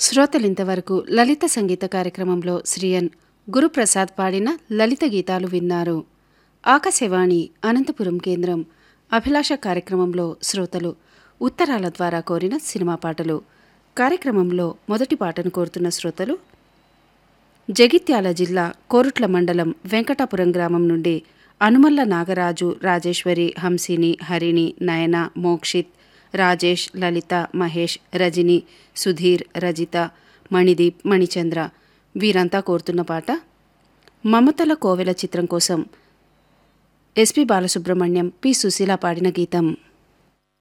శ్రోతలింతవరకు లలిత సంగీత కార్యక్రమంలో శ్రీయన్ గురుప్రసాద్ పాడిన లలిత గీతాలు విన్నారు ఆకాశవాణి అనంతపురం కేంద్రం అభిలాష కార్యక్రమంలో శ్రోతలు ఉత్తరాల ద్వారా కోరిన సినిమా పాటలు కార్యక్రమంలో మొదటి పాటను కోరుతున్న శ్రోతలు జగిత్యాల జిల్లా కోరుట్ల మండలం వెంకటాపురం గ్రామం నుండి అనుమల్ల నాగరాజు రాజేశ్వరి హంసిని హరిణి నయన మోక్షిత్ రాజేష్ లలిత మహేష్ రజని సుధీర్ రజిత మణిదీప్ మణిచంద్ర వీరంతా కోరుతున్న పాట మమతల కోవెల చిత్రం కోసం ఎస్పి బాలసుబ్రహ్మణ్యం పి సుశీల పాడిన గీతం